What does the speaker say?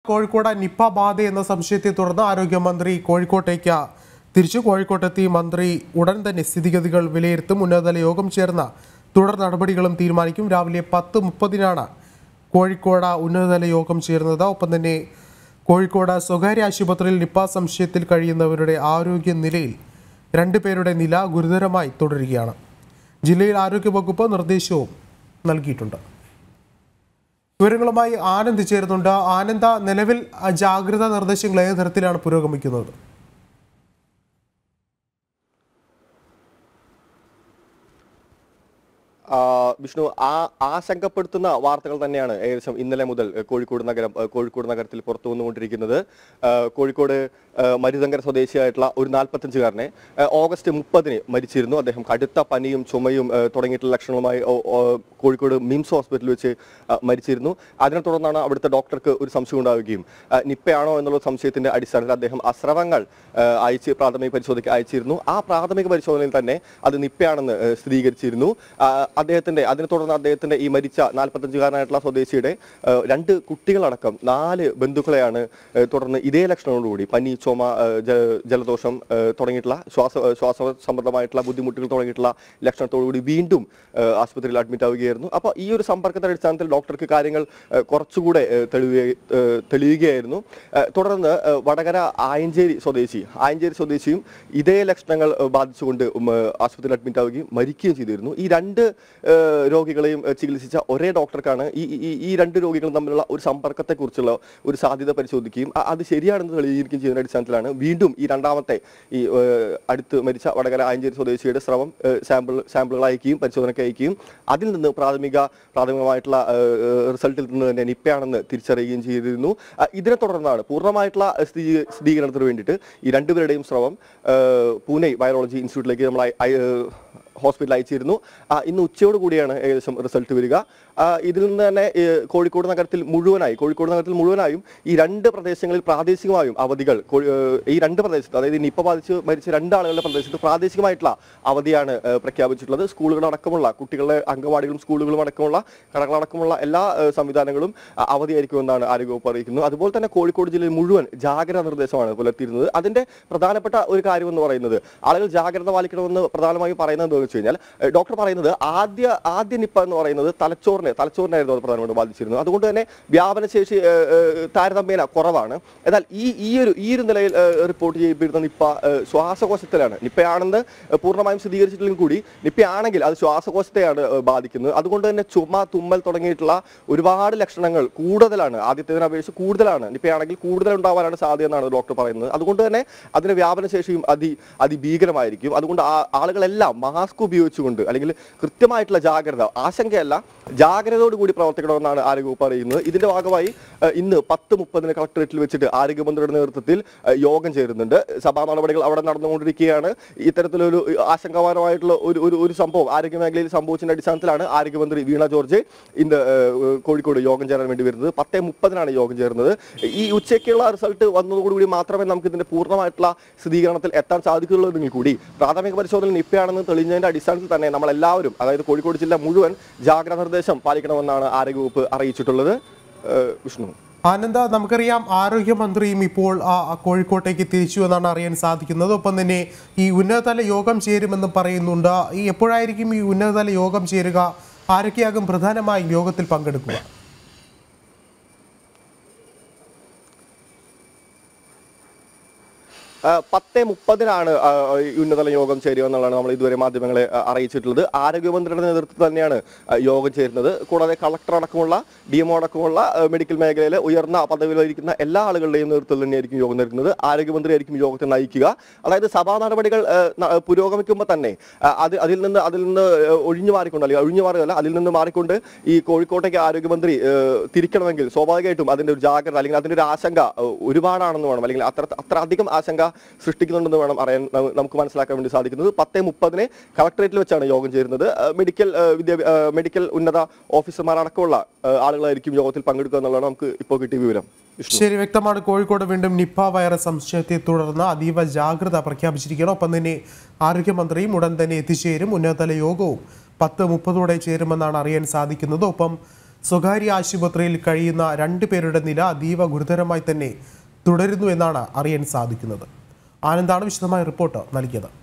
Kozhikode Nipah ബാധ എന്ന സംശയത്തെ തുടർന്ന് ആരോഗ്യമന്ത്രി കോഴിക്കോട്ടേക്ക് തിരിച്ചു കോഴിക്കോട്ടെത്തി മന്ത്രി ഉടൻ തന്നെ സ്ഥിതിഗതികൾ വിലയിരുത്തും ഉന്നതതല യോഗം ചേർന്ന തുടർ നടപടികളും തീരുമാനിക്കും രാവിലെ പത്ത് മുപ്പതിനാണ് കോഴിക്കോട് ഉന്നതതല യോഗം ചേരുന്നത് ഒപ്പം തന്നെ കോഴിക്കോട് സ്വകാര്യ ആശുപത്രിയിൽ നിപ്പ സംശയത്തിൽ കഴിയുന്നവരുടെ ആരോഗ്യ നിലയിൽ രണ്ടുപേരുടെ നില ഗുരുതരമായി തുടരുകയാണ് ജില്ലയിൽ ആരോഗ്യവകുപ്പ് നിർദ്ദേശവും നൽകിയിട്ടുണ്ട് വിവരങ്ങളുമായി ആനന്ദ് ചേരുന്നുണ്ട് ആനന്ദ നിലവിൽ ആ, ജാഗ്രതാ നിർദ്ദേശങ്ങൾ ഏത് തരത്തിലാണ് പുരോഗമിക്കുന്നത് ആ, വിഷ്ണു ആ ആശങ്കപ്പെടുത്തുന്ന വാർത്തകൾ തന്നെയാണ് ഏകദേശം ഇന്നലെ മുതൽ ഏഹ്, കോഴിക്കോട് നഗരം ഏഹ്, കോഴിക്കോട് നഗരത്തിൽ പുറത്തു വന്നുകൊണ്ടിരിക്കുന്നത് ഏഹ്, കോഴിക്കോട് ഏഹ്, മരുതങ്കര സ്വദേശിയായിട്ടുള്ള ഒരു നാൽപ്പത്തഞ്ചുകാരനെ ഏഹ്, ഓഗസ്റ്റ് മുപ്പതിന് മരിച്ചിരുന്നു അദ്ദേഹം കടുത്ത പനിയും ചുമയും ഏഹ്, തുടങ്ങിയിട്ടുള്ള ലക്ഷണങ്ങളുമായി ഓ- ഓ- കോഴിക്കോട് മിംസ് ഹോസ്പിറ്റലിൽ വെച്ച് ആ, മരിച്ചിരുന്നു അതിനെ തുടർന്നാണ് അവിടുത്തെ ഡോക്ടർക്ക് ഒരു സംശയം ഉണ്ടാവുകയും ആ, നിപ്പയാണോ എന്നുള്ള സംശയത്തിന്റെ അടിസ്ഥാനത്തിൽ അദ്ദേഹം അസ്രവങ്ങൾ ആ, അയച്ച് പ്രാഥമിക പരിശോധനയ്ക്ക് അയച്ചിരുന്നു ആ പ്രാഥമിക പരിശോധനയിൽ തന്നെ അത് നിപ്പയാണെന്ന് ഏഹ്, സ്ഥിരീകരിച്ചിരുന്നു ആ, അദ്ദേഹത്തിന്റെ അതിനെ തുടർന്ന് അദ്ദേഹത്തിന്റെ ഈ മരിച്ച നാൽപ്പത്തഞ്ചുകാരനായിട്ടുള്ള സ്വദേശിയുടെ ഏഹ്, രണ്ട് കുട്ടികളടക്കം നാല് ബന്ധുക്കളെയാണ് ഏഹ്, തുടർന്ന് ഇതേ ലക്ഷണങ്ങളോടുകൂടി പനി ചുമ ഏഹ്, ജ- ജലദോഷം ഏഹ്, തുടങ്ങിയിട്ടുള്ള ശ്വാസ ഏഹ്, ശ്വാസ സംബന്ധമായിട്ടുള്ള ബുദ്ധിമുട്ടുകൾ തുടങ്ങിയിട്ടുള്ള ലക്ഷണത്തോടുകൂടി വീണ്ടും ഏഹ്, ആശുപത്രിയിൽ അഡ്മിറ്റ് ആവുകയായിരുന്നു അപ്പോൾ ഈ ഒരു സമ്പർക്കത്തിന്റെ അടിസ്ഥാനത്തിൽ ഡോക്ടർക്ക് കാര്യങ്ങൾ ഏഹ്, കുറച്ചുകൂടെ ഏഹ്, തെളിയുക ഏഹ്, തെളിയുകയായിരുന്നു ഏഹ്, തുടർന്ന് ഏഹ്, വടകര ആയഞ്ചേരി സ്വദേശി ആയഞ്ചേരി സ്വദേശിയും ഇതേ ലക്ഷണങ്ങൾ ഏഹ്, ബാധിച്ചുകൊണ്ട് ഉം, ഏഹ്, ആശുപത്രിയിൽ അഡ്മിറ്റ് ആവുകയും മരിക്കുകയും ചെയ്തിരുന്നു ഈ രണ്ട് ഏഹ്, രോഗികളെയും ഏഹ്, ചികിത്സിച്ച ഒരേ ഡോക്ടർക്കാണ് ഈ ഈ- ഈ രണ്ട് രോഗികളും തമ്മിലുള്ള ഒരു സമ്പർക്കത്തെക്കുറിച്ചുള്ള ഒരു സാധ്യത പരിശോധിക്കുകയും അ- അത് ശരിയാണെന്ന് തെളിയിക്കുകയും ചെയ്യുന്ന അടിസ്ഥാനത്തിലാണ് വീണ്ടും ഈ രണ്ടാമത്തെ ഈ ഏഹ്, അടുത്ത് മരിച്ച വടകര ആയഞ്ചേരി സ്വദേശിയുടെ സ്രവം ഏഹ്, സാമ്പിൾ സാമ്പിളുകൾ അയക്കുകയും പരിശോധനയ്ക്ക് അയക്കുകയും അതിൽ നിന്ന് പ്രാഥമിക പ്രാഥമികമായിട്ടുള്ള ഏഹ്, റിസൾട്ടിൽ നിന്ന് തന്നെ നിപ്പയാണെന്ന് തിരിച്ചറിയുകയും ചെയ്തിരുന്നു അഹ് ഇതിനെ തുടർന്നാണ് പൂർണ്ണമായിട്ടുള്ള സ്ഥിതി സ്ഥിരീകരണത്തിന് വേണ്ടിയിട്ട് ഈ രണ്ടുപേരുടെയും സ്രവം ഏഹ്, പൂനെ വൈറോളജി ഇൻസ്റ്റിറ്റ്യൂട്ടിലേക്ക് നമ്മൾ അയ- അയ- ഹോസ്പിറ്റലിൽ അയച്ചിരുന്നു ആ, ഇന്ന് ഉച്ചയോട് കൂടിയാണ് ഏകദേശം റിസൾട്ട് വരിക ആ, ഇതിൽ നിന്ന് തന്നെ ഏ, കോഴിക്കോട് നഗരത്തിൽ മുഴുവനായി കോഴിക്കോട് നഗരത്തിൽ മുഴുവനായും ഈ രണ്ട് പ്രദേശങ്ങളിൽ പ്രാദേശികമായും അവധികൾ കോഴി- ഏ, ഈ രണ്ട് പ്രദേശത്ത് അതായത് ഈ നിപ്പ ബാധിച്ച് മരിച്ച രണ്ട് ആളുകളുടെ പ്രദേശത്ത് പ്രാദേശികമായിട്ടുള്ള അവധിയാണ് ഏ, പ്രഖ്യാപിച്ചിട്ടുള്ളത് സ്കൂളുകളടക്കമുള്ള കുട്ടികളുടെ അംഗൻവാടികളും സ്കൂളുകളും അടക്കമുള്ള കടകളടക്കമുള്ള എല്ലാ ഏ, സംവിധാനങ്ങളും അ, അവധിയായിരിക്കുമെന്നാണ് ആരോഗ്യവകുപ്പ് അറിയിക്കുന്നത് അതുപോലെ തന്നെ കോഴിക്കോട് ജില്ലയിൽ മുഴുവൻ ജാഗ്രതാ നിർദ്ദേശമാണ് പുലർത്തിയിരുന്നത് അതിന്റെ പ്രധാനപ്പെട്ട ഒരു കാര്യം എന്ന് പറയുന്നത് ആളുകൾ ജാഗ്രത പാലിക്കണമെന്ന് പ്രധാനമായും പറയുന്നത് എന്താണെന്ന് വെച്ച് കഴിഞ്ഞാൽ ഏഹ് ഡോക്ടർ പറയുന്നത് ആദ്യ ആദ്യ നിപ്പ എന്ന് പറയുന്നത് തലച്ചോറിനെ തലച്ചോറിനായിരുന്നു അത് പ്രധാനമായിട്ട് ബാധിച്ചിരുന്നത് അതുകൊണ്ട് തന്നെ വ്യാപനശേഷി ഏഹ്, ഏഹ്, താരതമ്യേന കുറവാണ് എന്നാൽ ഈ ഈ ഒരു ഈ ഒരു നിലയിൽ ഏഹ്, റിപ്പോർട്ട് ചെയ്യപ്പെടുന്ന നിപ്പ ഏഹ്, ശ്വാസകോശത്തിലാണ് നിപ്പയാണെന്ന് പൂർണ്ണമായും സ്ഥിരീകരിച്ചിട്ടില്ലെങ്കിൽ കൂടി നിപ്പയാണെങ്കിൽ അത് ശ്വാസകോശത്തെയാണ് ഏഹ്, ബാധിക്കുന്നത് അതുകൊണ്ട് തന്നെ ചുമ തുമ്മൽ തുടങ്ങിയിട്ടുള്ള ഒരുപാട് ലക്ഷണങ്ങൾ കൂടുതലാണ് ആദ്യത്തേതിനെ അപേക്ഷിച്ച് കൂടുതലാണ് നിപ്പയാണെങ്കിൽ കൂടുതൽ ഉണ്ടാവാനാണ് സാധ്യത എന്നാണ് ഡോക്ടർ പറയുന്നത് അതുകൊണ്ട് തന്നെ അതിന്റെ വ്യാപനശേഷിയും അതി അതിഭീകരമായിരിക്കും അതുകൊണ്ട് ആ- ആളുകളെല്ലാം മാസ്ക് ഉപയോഗിച്ചുകൊണ്ട് അല്ലെങ്കിൽ കൃത്യമായിട്ടുള്ള ജാഗ്രത ആശങ്കയല്ല ജാഗ്രതയോടുകൂടി പ്രവർത്തിക്കണമെന്നാണ് ആരോഗ്യവകുപ്പ് അറിയുന്നത് ഇതിന്റെ ഭാഗമായി ഏഹ്, ഇന്ന് പത്ത് മുപ്പതിന് കളക്ടറേറ്റിൽ വെച്ചിട്ട് ആരോഗ്യമന്ത്രിയുടെ നേതൃത്വത്തിൽ ഏഹ്, യോഗം ചേരുന്നുണ്ട് സഭാ നടപടികൾ അവിടെ നടന്നുകൊണ്ടിരിക്കുകയാണ് ഇത്തരത്തിലൊരു ആശങ്കപരമായിട്ടുള്ള ഒരു ഒരു ഒരു സംഭവം ആരോഗ്യ മേഖലയിൽ സംഭവിച്ചതിന്റെ അടിസ്ഥാനത്തിലാണ് ആരോഗ്യമന്ത്രി വീണ ജോർജ് ഇന്ന് ഏഹ്, കോഴിക്കോട് യോഗം ചേരാൻ വേണ്ടി വരുന്നത് പത്തേ മുപ്പതിനാണ് യോഗം ചേരുന്നത് ഈ ഉച്ചയ്ക്കുള്ള റിസൾട്ട് വന്നതോടുകൂടി മാത്രമേ നമുക്ക് ഇതിന്റെ പൂർണ്ണമായിട്ടുള്ള സ്ഥിരീകരണത്തിൽ എത്താൻ സാധിക്കുകയുള്ളൂ കൂടി പ്രാഥമിക പരിശോധന നിപ്പയാണെന്ന് തെളിഞ്ഞതിന്റെ അടിസ്ഥാനത്തിൽ തന്നെ നമ്മൾ എല്ലാവരും അതായത് കോഴിക്കോട് ജില്ല മുഴുവൻ ജാഗ്രതാ നിർദ്ദേശം പാലിക്കണമെന്നാണ് ആരോഗ്യവകുപ്പ് അറിയിച്ചിട്ടുള്ളത് ഏഹ്, വിഷ്ണു ആനന്ദ നമുക്കറിയാം ആരോഗ്യമന്ത്രിയും ഇപ്പോൾ ആ ആ കോഴിക്കോട്ടേക്ക് തിരിച്ചു എന്നാണ് അറിയാൻ സാധിക്കുന്നത് ഒപ്പം തന്നെ ഈ ഉന്നതതല യോഗം ചേരുമെന്ന് പറയുന്നുണ്ട് ഈ എപ്പോഴായിരിക്കും ഈ ഉന്നതതല യോഗം ചേരുക ആരൊക്കെയാകും പ്രധാനമായും യോഗത്തിൽ പങ്കെടുക്കുക ആ, പത്ത് മുപ്പതിനാണ് ആ, ഈ ഉന്നതതല യോഗം ചേരുക എന്നുള്ളതാണ് നമ്മൾ ഇതുവരെ മാധ്യമങ്ങളെ ആ, അറിയിച്ചിട്ടുള്ളത് ആരോഗ്യമന്ത്രിയുടെ നേതൃത്വത്തിൽ തന്നെയാണ് ആ, യോഗം ചേരുന്നത് കൂടാതെ കളക്ടർ അടക്കമുള്ള ഡി എം അടക്കമുള്ള ആ, മെഡിക്കൽ മേഖലയിലെ ഉയർന്ന പദവിയിലിരിക്കുന്ന എല്ലാ ആളുകളുടെയും നേതൃത്വത്തിൽ തന്നെയായിരിക്കും യോഗം നടക്കുന്നത് ആരോഗ്യമന്ത്രി ആയിരിക്കും യോഗത്തെ നയിക്കുക അതായത് സഭാ നടപടികൾ ആ, ന- പുരോഗമിക്കുമ്പോൾ തന്നെ ആ, അത് അതിൽ നിന്ന് അതിൽ നിന്ന് ആ, ഒഴിഞ്ഞു മാറിക്കൊണ്ട് അല്ലെങ്കിൽ ഒഴിഞ്ഞു മാറുകയല്ല അതിൽ നിന്ന് മാറിക്കൊണ്ട് ഈ കോഴിക്കോട്ടേക്ക് ആരോഗ്യമന്ത്രി ആ, തിരിക്കണമെങ്കിൽ സ്വാഭാവികമായിട്ടും അതിന്റെ ഒരു ജാഗ്രത അല്ലെങ്കിൽ അതിന്റെ ഒരു ആശങ്ക ആ, ഒരുപാടാണെന്ന് വേണം അല്ലെങ്കിൽ അത്ര അത്ര അധികം ആശങ്ക സൃഷ്ടിക്കുന്നുണ്ടെന്ന് വേണം അറിയാൻ ന- നമുക്ക് മനസ്സിലാക്കാൻ വേണ്ടി സാധിക്കുന്നത് പത്തേ മുപ്പതിന് കളക്ടറേറ്റിൽ വെച്ചാണ് യോഗം ചേരുന്നത് ആ, മെഡിക്കൽ ആ, വിദ്യാഭ്യാ ആ, മെഡിക്കൽ ഉന്നത ഓഫീസർമാർ അടക്കമുള്ള ആ, ആളുകളായിരിക്കും യോഗത്തിൽ പങ്കെടുക്കുക എന്നുള്ളതാണ് നമുക്ക് ഇപ്പോൾ കിട്ടിയ വിവരം വിഷ്ണു ശരി വ്യക്തമാണ് കോഴിക്കോട് വീണ്ടും നിപ്പ വൈറസ് സംശയത്തെ തുടർന്ന് അതീവ ജാഗ്രത പ്രഖ്യാപിച്ചിരിക്കണം ഒപ്പം തന്നെ ആരോഗ്യമന്ത്രിയും ഉടൻ തന്നെ എത്തിച്ചേരും ഉന്നതതല യോഗവും പത്ത് മുപ്പതോടെ ചേരുമെന്നാണ് അറിയാൻ സാധിക്കുന്നത് ഒപ്പം സ്വകാര്യ ആശുപത്രിയിൽ കഴിയുന്ന രണ്ടു പേരുടെ നില അതീവ ഗുരുതരമായി തന്നെ തുടരുന്നു എന്നാണ് അറിയാൻ സാധിക്കുന്നത് ആനന്ദാണ് വിശദമായ റിപ്പോർട്ട് നൽകിയത്